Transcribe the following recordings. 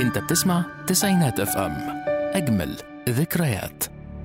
انت بتسمع تسعينات اف ام اجمل ذكريات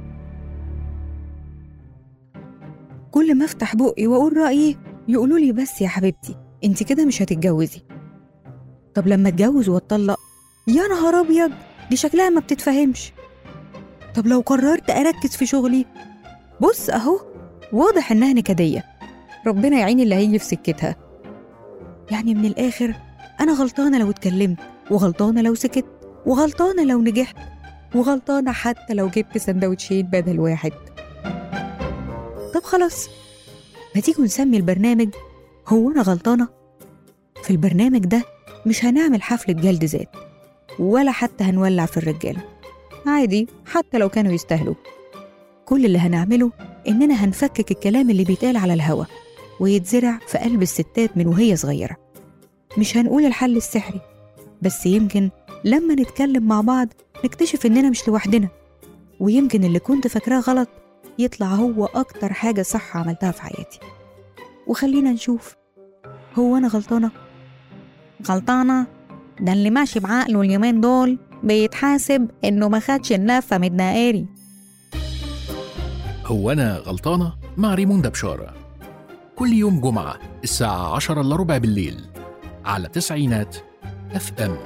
كل ما افتح بقي واقول رايي يقولوا لي بس يا حبيبتي انت كده مش هتتجوزي طب لما اتجوز واتطلق يا نهار ابيض دي شكلها ما بتتفهمش طب لو قررت اركز في شغلي بص اهو واضح انها نكديه ربنا يعين اللي هيجي في سكتها يعني من الاخر انا غلطانه لو اتكلمت وغلطانه لو سكت وغلطانه لو نجحت وغلطانه حتى لو جبت سندوتشين بدل واحد طب خلاص ما تيجوا نسمي البرنامج هو أنا غلطانة؟ في البرنامج ده مش هنعمل حفلة جلد ذات ولا حتى هنولع في الرجالة عادي حتى لو كانوا يستاهلوا كل اللي هنعمله إننا هنفكك الكلام اللي بيتقال على الهوا ويتزرع في قلب الستات من وهي صغيرة مش هنقول الحل السحري بس يمكن لما نتكلم مع بعض نكتشف إننا مش لوحدنا ويمكن اللي كنت فاكراه غلط يطلع هو أكتر حاجة صح عملتها في حياتي وخلينا نشوف هو أنا غلطانة؟ غلطانة؟ ده اللي ماشي بعقله اليومين دول بيتحاسب إنه ما خدش النفة من الدائري هو انا غلطانه مع ريموندا بشاره كل يوم جمعه الساعه 10 الا ربع بالليل على تسعينات اف ام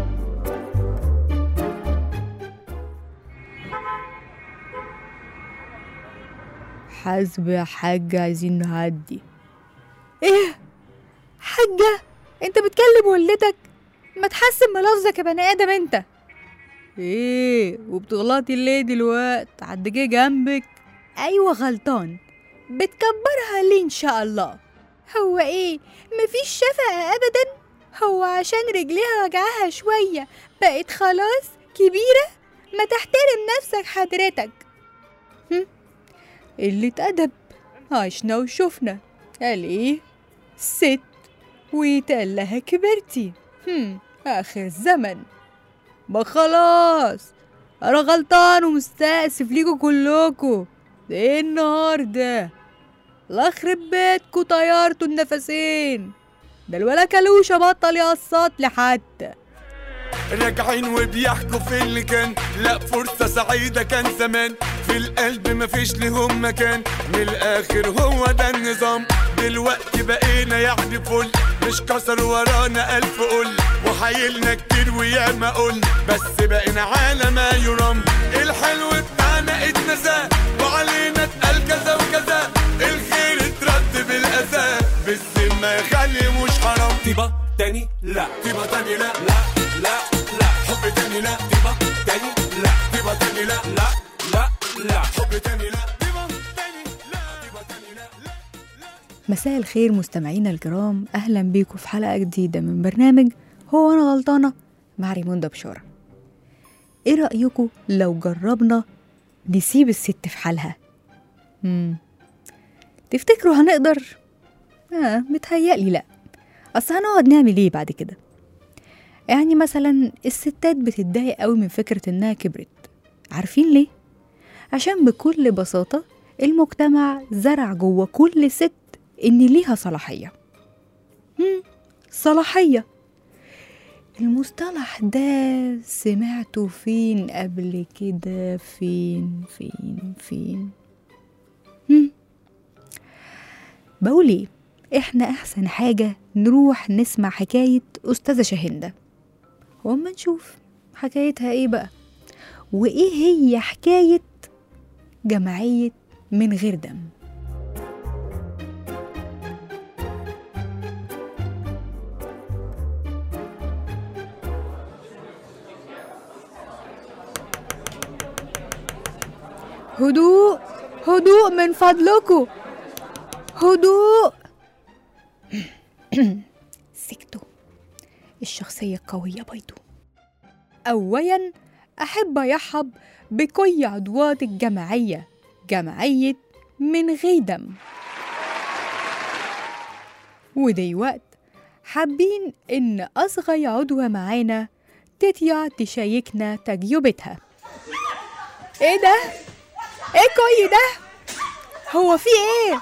حاسبة يا حاجة عايزين نعدي ايه حاجة انت بتكلم والدتك ما تحسن ملفظك يا بني ادم انت ايه وبتغلطي ليه دلوقت حد جه جنبك ايوه غلطان بتكبرها ليه ان شاء الله هو ايه مفيش شفقة ابدا هو عشان رجليها وجعها شوية بقت خلاص كبيرة ما تحترم نفسك حضرتك هم؟ قلة أدب عشنا وشفنا قال إيه؟ ست ويتقال لها كبرتي هم آخر زمن ما خلاص أنا غلطان ومستأسف ليكوا كلكوا ده إيه النهاردة؟ الله يخرب بيتكوا طيرتوا النفسين ده الولا كلوشة بطل يقسط لي حتى راجعين وبيحكوا في اللي كان لا فرصة سعيدة كان زمان في القلب مفيش لهم مكان من الآخر هو ده النظام دلوقتي بقينا يعني فل مش كسر ورانا ألف قل وحايلنا كتير وياما قلنا بس بقينا على ما يرام الحلو بتاعنا اتنسى وعلينا اتقال كذا وكذا الخير اترد بالأذى بالذمة يا خلي مش حرام طيبة تاني لا طيبة تاني لا لا لا لا حب تاني لا طيبة تاني لا طيبة تاني لا لا لا لا حب تاني لا طيبة تاني لا طيبة تاني لا لا مساء الخير مستمعينا الكرام اهلا بيكم في حلقه جديده من برنامج هو انا غلطانه مع ريموندا بشاره ايه رايكم لو جربنا نسيب الست في حالها مم. تفتكروا هنقدر اه متهيألي لا اصل هنقعد نعمل ايه بعد كده يعني مثلا الستات بتتضايق قوي من فكره انها كبرت عارفين ليه عشان بكل بساطه المجتمع زرع جوه كل ست إن ليها صلاحية هم صلاحية المصطلح ده سمعته فين قبل كده فين فين فين هم بقول ايه احنا احسن حاجة نروح نسمع حكاية أستاذة شاهندة وأما نشوف حكايتها ايه بقى وايه هي حكاية جمعية من غير دم هدوء هدوء من فضلكم هدوء سكتوا الشخصية القوية بيضو أولا أحب أرحب بكل عضوات الجمعية جمعية من غير دم ودي وقت حابين إن أصغر عضوة معانا تطلع تشاركنا تجربتها إيه ده؟ إيه كل ده؟ هو في إيه؟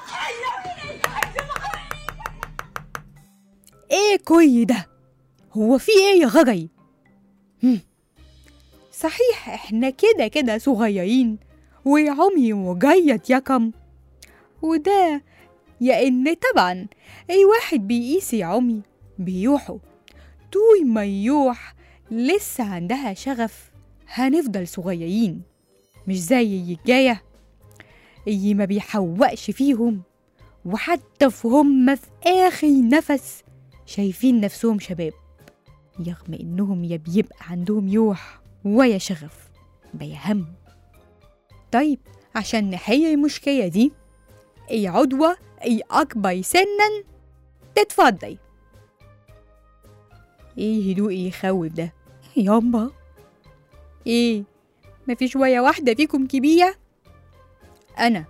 إيه كل ده؟ هو في إيه يا غجي؟ صحيح احنا كده كده صغيرين وعمي وجيد يكم وده يا ان طبعا اي واحد بيقيس يا عمي بيوحوا طول ما يوح لسه عندها شغف هنفضل صغيرين مش زي الجاية اللي ما بيحوقش فيهم وحتى في هم في آخر نفس شايفين نفسهم شباب رغم إنهم يا بيبقى عندهم يوح ويا شغف بيهم طيب عشان نحل المشكلة دي أي عضوة أي أكبر سنا تتفضل ايه هدوء يخوف ده ياما ايه مفيش ويا واحدة فيكم كبيرة أنا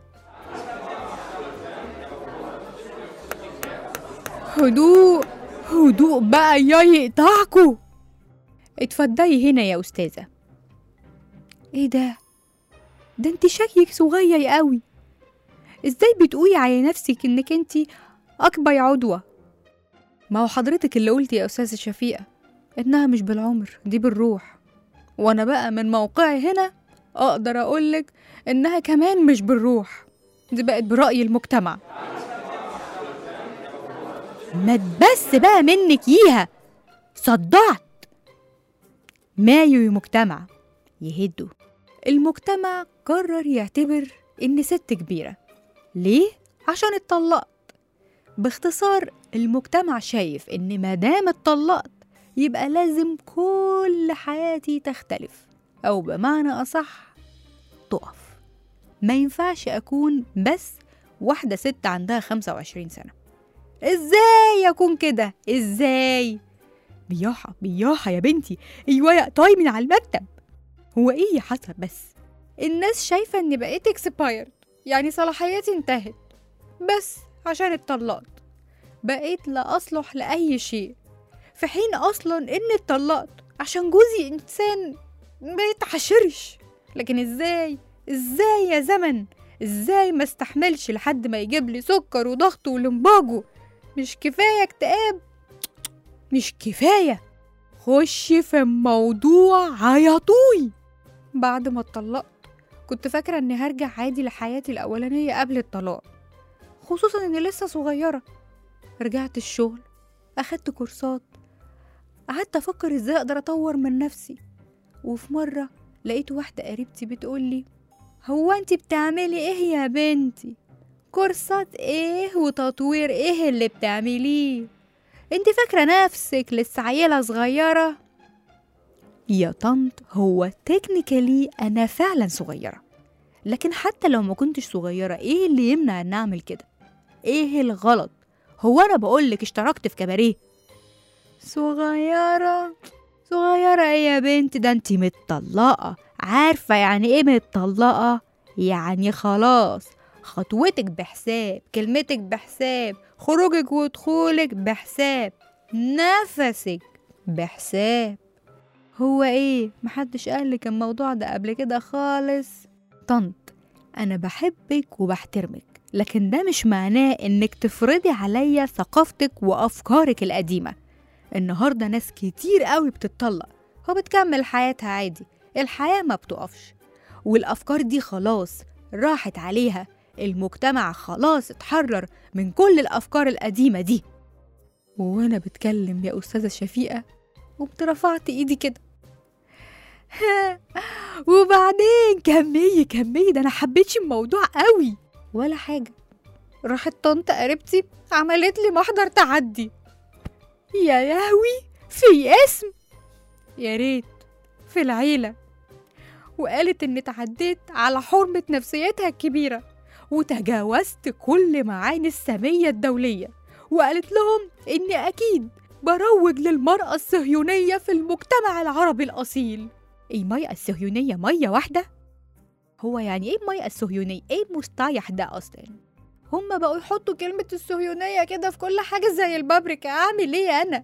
هدوء هدوء بقى يا يقطعكوا اتفضلي هنا يا أستاذة ايه ده ده انت شكلك صغير قوي ازاي بتقولي على نفسك انك انت اكبر عضوة ما هو حضرتك اللي قلتي يا أستاذة شفيقة إنها مش بالعمر دي بالروح وأنا بقى من موقعي هنا أقدر أقولك إنها كمان مش بالروح دي بقت برأي المجتمع ما تبس بقى منك ييها صدعت مايو المجتمع يهدوا المجتمع قرر يعتبر إن ست كبيرة ليه؟ عشان اتطلقت باختصار المجتمع شايف إن مادام اتطلقت يبقى لازم كل حياتي تختلف أو بمعنى أصح تقف ما ينفعش أكون بس واحدة ست عندها 25 سنة إزاي أكون كده؟ إزاي؟ بياحة بياحة يا بنتي أيوة طاي من على المكتب هو إيه حصل بس؟ الناس شايفة إني بقيت اكسبايرد يعني صلاحيتي انتهت بس عشان اتطلقت بقيت لا أصلح لأي شيء في حين أصلا إني اتطلقت عشان جوزي إنسان ما يتعشرش لكن إزاي إزاي يا زمن إزاي ما استحملش لحد ما يجيب لي سكر وضغط ولمباجو مش كفاية اكتئاب مش كفاية خش في الموضوع عيطوي بعد ما اتطلقت كنت فاكرة إني هرجع عادي لحياتي الأولانية قبل الطلاق خصوصا إني لسه صغيرة رجعت الشغل أخدت كورسات قعدت أفكر إزاي أقدر أطور من نفسي وفي مرة لقيت واحدة قريبتي بتقولي هو أنت بتعملي إيه يا بنتي؟ كورسات إيه وتطوير إيه اللي بتعمليه؟ أنت فاكرة نفسك لسه عيلة صغيرة؟ يا طنط هو تكنيكالي أنا فعلا صغيرة لكن حتى لو ما كنتش صغيرة إيه اللي يمنع إن أعمل كده؟ إيه الغلط؟ هو أنا بقولك اشتركت في كباريه صغيرة صغيرة ايه يا بنت ده انتي متطلقة عارفة يعني ايه متطلقة يعني خلاص خطوتك بحساب كلمتك بحساب خروجك ودخولك بحساب نفسك بحساب هو ايه محدش قالك الموضوع ده قبل كده خالص طنط انا بحبك وبحترمك لكن ده مش معناه انك تفرضي عليا ثقافتك وافكارك القديمه النهارده ناس كتير قوي بتتطلق وبتكمل حياتها عادي الحياه ما بتقفش والافكار دي خلاص راحت عليها المجتمع خلاص اتحرر من كل الافكار القديمه دي وانا بتكلم يا استاذه شفيقه قمت رفعت ايدي كده وبعدين كمية كمية ده انا حبيتش الموضوع قوي ولا حاجة راحت طنط قريبتي عملت لي محضر تعدي يا لهوي في اسم يا ريت في العيلة وقالت إني تعديت على حرمة نفسيتها الكبيرة وتجاوزت كل معاني السامية الدولية وقالت لهم إني أكيد بروج للمرأة الصهيونية في المجتمع العربي الأصيل المرأة الصهيونية مية واحدة؟ هو يعني إيه المرأة الصهيونية؟ إيه المصطلح ده أصلا؟ هما بقوا يحطوا كلمة الصهيونية كده في كل حاجة زي البابريكا أعمل إيه أنا؟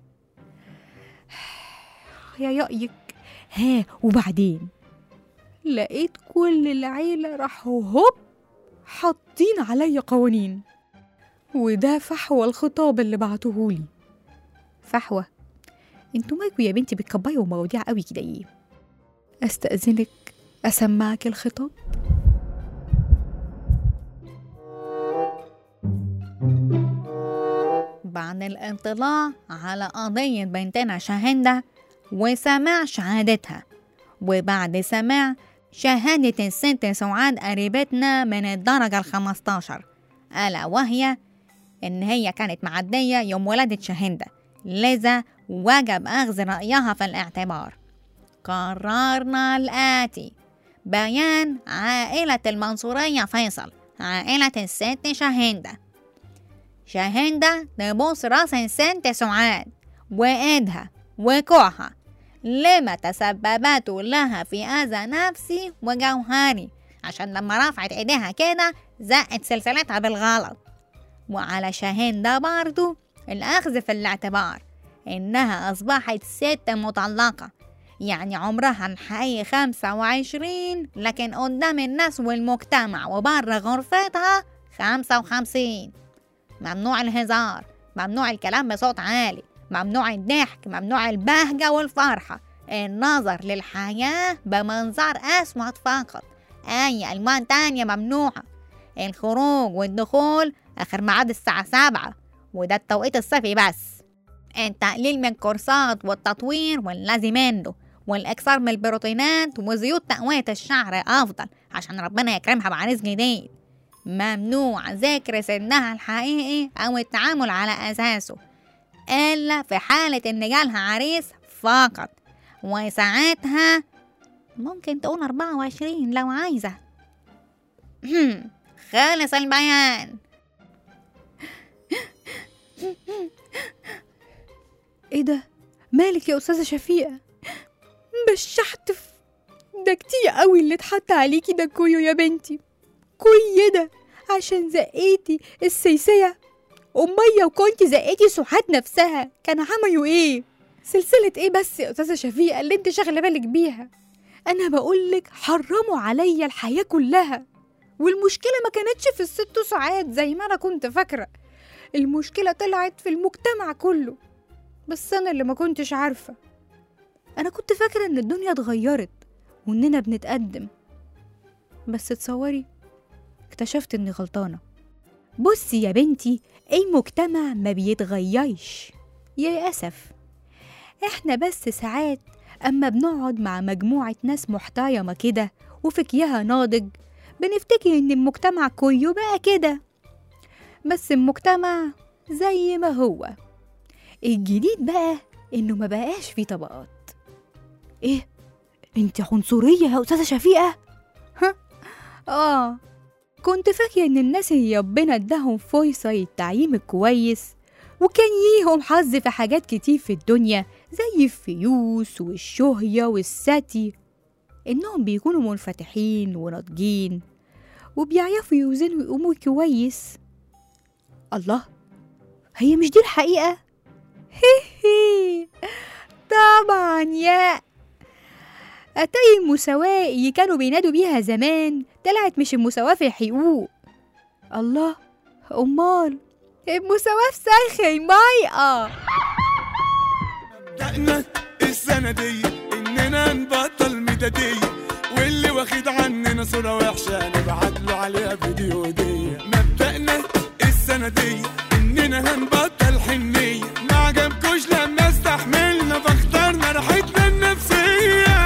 يا يأيك ها وبعدين لقيت كل العيلة راحوا هوب حاطين عليا قوانين وده فحوى الخطاب اللي بعتهولي فحوى انتوا مالكوا يا بنتي بتكبروا مواضيع قوي كده ايه استأذنك أسمعك الخطاب بعد الاطلاع على قضية بنتنا شاهندة وسماع شهادتها وبعد سماع شهادة الست سعاد قريبتنا من الدرجة الخمستاشر ألا وهي إن هي كانت معدية يوم ولدت شاهندة لذا وجب أخذ رأيها في الاعتبار قررنا الآتي بيان عائلة المنصورية فيصل عائلة الست شاهندة شاهندة تبوس راس الست سعاد وإيدها وكوعها لما تسببته لها في أذى نفسي وجوهري عشان لما رفعت ايديها كده زقت سلسلتها بالغلط وعلى شاهندة برضو الأخذ في الاعتبار إنها أصبحت ست مطلقة يعني عمرها الحقيقي خمسة وعشرين لكن قدام الناس والمجتمع وبره غرفتها خمسة وخمسين ممنوع الهزار ممنوع الكلام بصوت عالي ممنوع الضحك ممنوع البهجة والفرحة النظر للحياة بمنظر أسود فقط أي ألوان تانية ممنوعة الخروج والدخول آخر ميعاد الساعة سبعة وده التوقيت الصيفي بس التقليل من الكورسات والتطوير والذي منه والإكثار من البروتينات وزيوت تقوية الشعر أفضل عشان ربنا يكرمها بعريس جديد ممنوع ذكر سنها الحقيقي أو التعامل على أساسه إلا في حالة إن جالها عريس فقط وساعتها ممكن تقول أربعة وعشرين لو عايزة خالص البيان ايه ده مالك يا استاذه شفيقه بشحتف ده كتير قوي اللي اتحط عليكي ده كويو يا بنتي كوي ده عشان زقيتي السيسية أمية وكنتي زقيتي سعاد نفسها كان عملوا ايه سلسلة ايه بس يا أستاذة شفيقة اللي انت شاغلة بالك بيها أنا بقولك حرموا عليا الحياة كلها والمشكلة ما كانتش في الست سعاد زي ما أنا كنت فاكرة المشكلة طلعت في المجتمع كله بس أنا اللي ما كنتش عارفة أنا كنت فاكرة إن الدنيا اتغيرت وإننا بنتقدم بس تصوري اكتشفت إني غلطانة بصي يا بنتي المجتمع ما بيتغيرش يا أسف إحنا بس ساعات أما بنقعد مع مجموعة ناس محترمة كده وفكيها ناضج بنفتكر إن المجتمع كله بقى كده بس المجتمع زي ما هو الجديد بقى إنه ما بقاش فيه طبقات إيه؟ أنت عنصرية يا أستاذة شفيقة؟ ها؟ آه كنت فاكرة إن الناس اللي ربنا اداهم فرصة التعليم الكويس وكان ليهم حظ في حاجات كتير في الدنيا زي الفلوس والشهية والستي إنهم بيكونوا منفتحين وناضجين وبيعرفوا يوزنوا الأمور كويس الله هي مش دي الحقيقة؟ هي طبعا يا أتاري المساواة اللي كانوا بينادوا بيها زمان طلعت مش المساواة في الحقوق الله أمال المساواة في سرخ المية بدأنا السنة دي إننا نبطل ميدادية واللي واخد عننا صورة وحشة نبعت له عليها فيديو هدية مبدأنا السنة دي إننا هنبطل حنية ما عجبكوش لما استحملنا فاخترنا راحتنا النفسية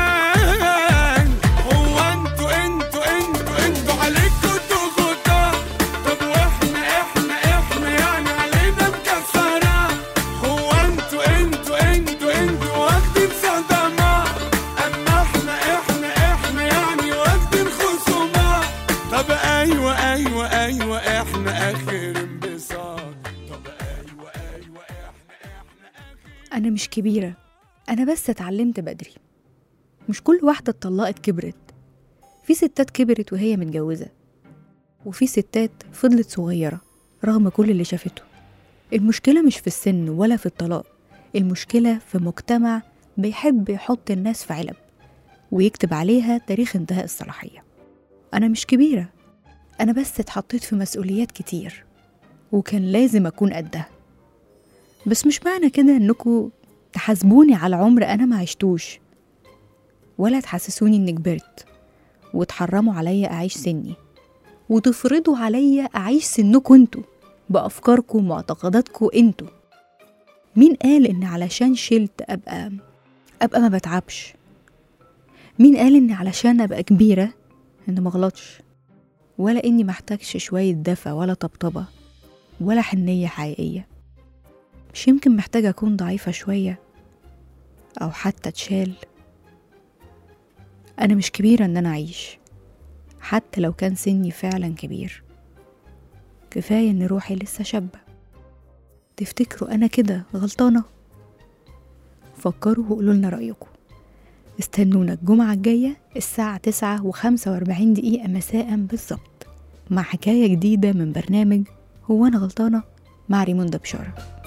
هو انتوا انتوا انتوا انتوا عليكوا ضغوطات طب واحنا احنا احنا يعني علينا مكسرة هو انتوا انتوا انتوا انتوا واخدين صدمات اما احنا احنا احنا يعني واخدين خصومات طب ايوه ايوه ايوه احنا اخر انبساط طب ايوه ايوه احنا احنا اخر أنا مش كبيرة أنا بس اتعلمت بدري مش كل واحدة اتطلقت كبرت في ستات كبرت وهي متجوزة وفي ستات فضلت صغيرة رغم كل اللي شافته المشكلة مش في السن ولا في الطلاق المشكلة في مجتمع بيحب يحط الناس في علب ويكتب عليها تاريخ انتهاء الصلاحية أنا مش كبيرة أنا بس اتحطيت في مسؤوليات كتير وكان لازم أكون قدها بس مش معنى كده إنكوا تحاسبوني على عمر أنا ما عشتوش ولا تحسسوني إني كبرت وتحرموا عليا أعيش سني وتفرضوا عليا أعيش سنكم انتوا بأفكاركم ومعتقداتكم انتوا مين قال إن علشان شلت أبقى أبقى ما بتعبش مين قال إن علشان أبقى كبيرة إن مغلطش ولا إني محتاجش شوية دفى ولا طبطبة ولا حنية حقيقية مش يمكن محتاجة أكون ضعيفة شوية أو حتى اتشال أنا مش كبيرة إن أنا أعيش حتى لو كان سني فعلا كبير كفاية إن روحي لسه شابة تفتكروا أنا كده غلطانة فكروا وقولوا لنا رأيكم استنونا الجمعة الجاية الساعة تسعة وخمسة وأربعين دقيقة مساء بالظبط مع حكاية جديدة من برنامج هو أنا غلطانة مع ريموندا بشارة